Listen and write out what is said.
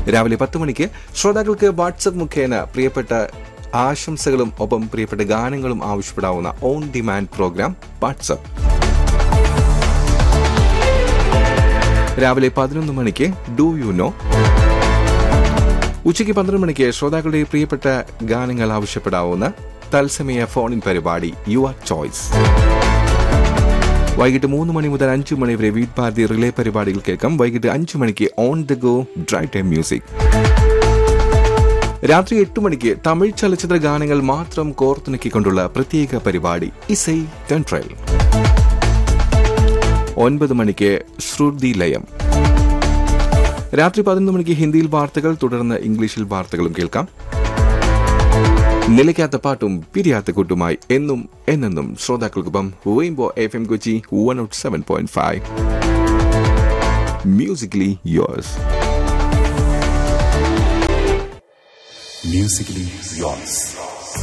രാവിലെ പത്ത് മണിക്ക് ശ്രോതാക്കൾക്ക് വാട്സപ്പ് മുഖേന പ്രിയപ്പെട്ട ആശംസകളും ഒപ്പം പ്രിയപ്പെട്ട ഗാനങ്ങളും ആവശ്യപ്പെടാവുന്ന ഓൺ ഡിമാൻഡ് പ്രോഗ്രാം വാട്സപ്പ് രാവിലെ പതിനൊന്ന് മണിക്ക് ഡു യു നോ ഉച്ചയ്ക്ക് പന്ത്രണ്ട് മണിക്ക് ശ്രോതാക്കളുടെ പ്രിയപ്പെട്ട ഗാനങ്ങൾ ആവശ്യപ്പെടാവുന്ന തത്സമയ ഫോണിൻ പരിപാടി യുവർ ചോയ്സ് വൈകിട്ട് മൂന്ന് മണി മുതൽ അഞ്ചു മണി വരെ വീട്ട് ഭാരതി റിലേ പരിപാടികൾ കേൾക്കാം വൈകിട്ട് അഞ്ചു മണിക്ക് on the go drive time music രാത്രി എട്ട് മണിക്ക് തമിഴ് ചലച്ചിത്ര ഗാനങ്ങൾ മാത്രം കോർത്തിണക്കിക്കൊണ്ടുള്ള പ്രത്യേക പരിപാടി ഇസൈ കൺട്രൽ ഒൻപത് മണിക്ക് ശ്രുതി ലയം രാത്രി പതിനൊന്ന് മണിക്ക് ഹിന്ദിയിൽ വാർത്തകൾ തുടർന്ന് ഇംഗ്ലീഷിൽ വാർത്തകളും കേൾക്കാം നിലയ്ക്കാത്ത പാട്ടും പിരിയാത്ത കൂട്ടുമായി എന്നും എന്നെന്നും ശ്രോതാക്കൾക്കൊപ്പം Rainbow F M Kochi one out seven point five musically yours Musically yours.